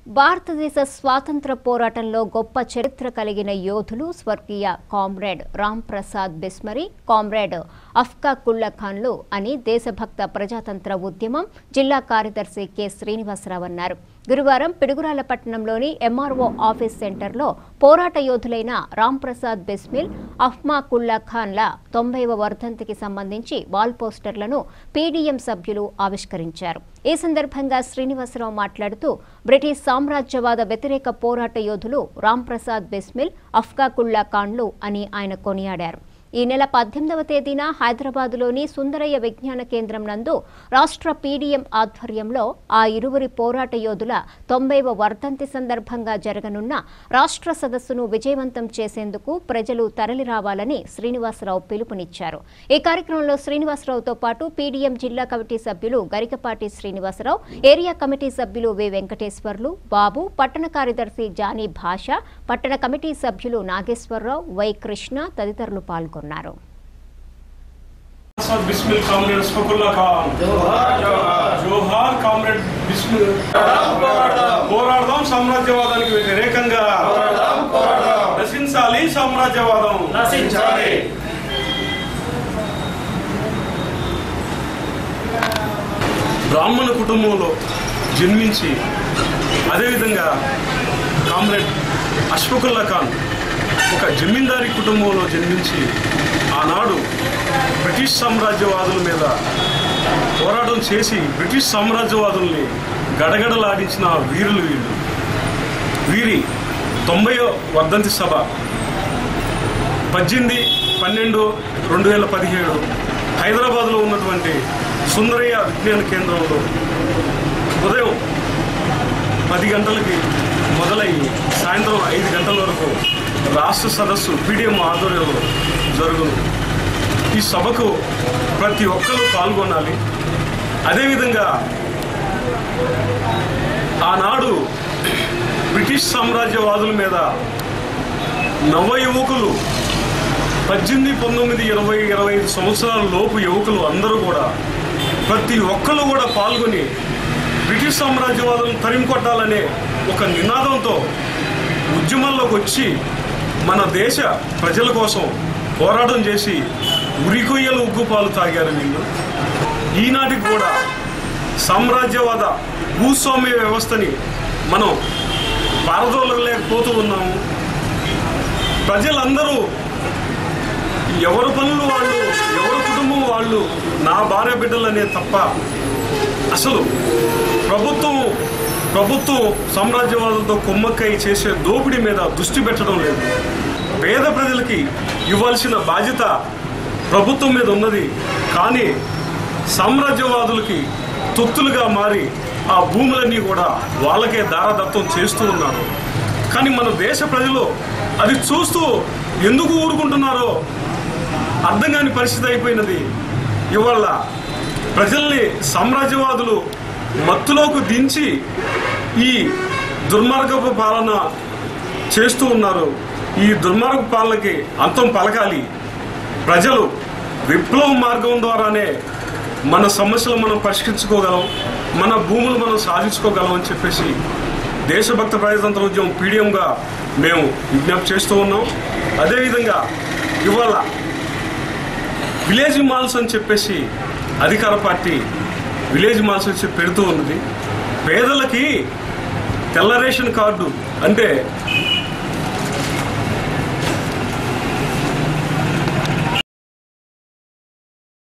భారతదేశ స్వాతంత్ర పోరాటంలో గొప్ప చరిత్ర కలిగిన యోధులు స్వర్గీయ comrade Ram Prasad Bismil comrade Ashfaqulla ఖాన్లు అని దేశభక్త ప్రజాతంత్ర ఉద్యమం జిల్లా కార్యదర్శి కె శ్రీనివాసరావు అన్నారు గురువారం పిడుగురాల పట్టణంలోని ఎంఆర్ఓ ఆఫీస్ సెంటర్లో పోరాట యోధులైన రామ్ ప్రసాద్ బిస్మిల్ అఫ్మా కుల్లా ఖాన్ల తొంభైవ వర్ధంతికి సంబంధించి వాల్ పోస్టర్లను పీడీఎం సభ్యులు ఆవిష్కరించారు ఈ సందర్భంగా శ్రీనివాసరావు మాట్లాడుతూ బ్రిటిష్ సామ్రాజ్యవాద వ్యతిరేక పోరాట యోధులు రామ్ ప్రసాద్ బిస్మిల్ అఫ్కా కుల్లా ఖాన్లు అని ఆయన కొనియాడారు ఈ నెల పద్దెనిమిదవ తేదీన హైదరాబాదులోని సుందరయ్య విజ్ఞాన కేంద్రం నందు రాష్ట్ర పీడీఎం ఆధ్వర్యంలో ఆ ఇరువురి పోరాట యోధుల తొంభైవ వర్ధంతి సందర్భంగా జరగనున్న రాష్ట్ర సదస్సును విజయవంతం చేసేందుకు ప్రజలు తరలిరావాలని శ్రీనివాసరావు పిలుపునిచ్చారు ఈ కార్యక్రమంలో శ్రీనివాసరావుతో పాటు పీడీఎం జిల్లా కమిటీ సభ్యులు గరికపాటి శ్రీనివాసరావు ఏరియా కమిటీ సభ్యులు వి వెంకటేశ్వర్లు బాబు పట్టణ కార్యదర్శి జానీ భాష పట్టణ కమిటీ సభ్యులు నాగేశ్వరరావు వై కృష్ణ తదితరులు పాల్గొన్నారు साथ बिस्मिल कामरेड शफकुल्ला खान జోహార్ కామ్రేడ్ బిస్మిల్ పోరాడదాం సామ్రాజ్యవాదానికి వ్యతిరేకంగా నశించాలి సామ్రాజ్యవాదం నశించాలి బ్రాహ్మణ కుటుంబంలో జన్మించి అదేవిధంగా కామ్రేడ్ అష్ఫకుల్లా ఖాన్ ఒక జమీందారీ కుటుంబంలో జన్మించి ఆనాడు బ్రిటిష్ సామ్రాజ్యవాదుల మీద పోరాటం చేసి బ్రిటిష్ సామ్రాజ్యవాదుల్ని గడగడలాడించిన వీరులు వీళ్ళు వీరి తొంభై వర్ధంతి సభ పద్దెనిమిది పన్నెండు రెండు వేల పదిహేడు హైదరాబాద్లో ఉన్నటువంటి సుందరయ్య విజ్ఞాన కేంద్రంలో ఉదయం పది గంటలకి మొదలయ్యి సాయంత్రం ఐదు గంటల వరకు రాష్ట్ర సదస్సు పీడిఎం ఆధ్వర్యంలో జరుగును ఈ సభకు ప్రతి ఒక్కరూ పాల్గొనాలి అదేవిధంగా ఆనాడు బ్రిటిష్ సామ్రాజ్యవాదుల మీద నవ యువకులు పద్దెనిమిది పంతొమ్మిది ఇరవై ఇరవై ఐదు సంవత్సరాల లోపు యువకులు అందరూ కూడా ప్రతి ఒక్కరు కూడా పాల్గొని బ్రిటిష్ సామ్రాజ్యవాదులను తరిమి కొట్టాలనే ఒక నినాదంతో ఉద్యమంలోకి వచ్చి మన దేశ ప్రజల కోసం పోరాటం చేసి ఉరికొయ్యలు ఉగ్గుపాలు తాగారు వీళ్ళు ఈనాటికి కూడా సామ్రాజ్యవాద భూస్వామ్య వ్యవస్థని మనం పారదోలలేకపోతూ ఉన్నాము ప్రజలందరూ ఎవరి పనులు వాళ్ళు ఎవరి కుటుంబం వాళ్ళు నా భార్య బిడ్డలనే తప్ప అసలు ప్రభుత్వం ప్రభుత్వం సామ్రాజ్యవాదులతో కుమ్మక్కై చేసే దోపిడీ మీద దృష్టి పెట్టడం లేదు పేద ప్రజలకి ఇవ్వాల్సిన బాధ్యత ప్రభుత్వం మీద ఉన్నది కానీ సామ్రాజ్యవాదులకి తొత్తులుగా మారి ఆ భూములన్నీ కూడా వాళ్ళకే దారదత్తం చేస్తూ ఉన్నారు కానీ మన దేశ ప్రజలు అది చూస్తూ ఎందుకు ఊరుకుంటున్నారో అర్థం కాని పరిస్థితి అయిపోయినది ఇవాళ ప్రజల్ని సామ్రాజ్యవాదులు మత్తులోకి దించి ఈ దుర్మార్గపు పాలన చేస్తూ ఉన్నారు ఈ దుర్మార్గ పాలనకి అంతం పలకాలి ప్రజలు విప్లవ మార్గం ద్వారానే మన సమస్యలు మనం పరిష్కరించుకోగలం మన భూములు మనం సాధించుకోగలం అని చెప్పేసి దేశభక్త ప్రజాతంత్ర ఉద్యమం పీడియంగా మేము విజ్ఞప్తి చేస్తూ ఉన్నాం అదేవిధంగా ఇవాళ విలేజ్ మాల్స్ అని చెప్పేసి అధికార పార్టీ విలేజ్ మాల్స్ అని చెప్పి పెడుతూ ఉన్నది పేదలకి తెల్ల రేషన్ కార్డు అంటే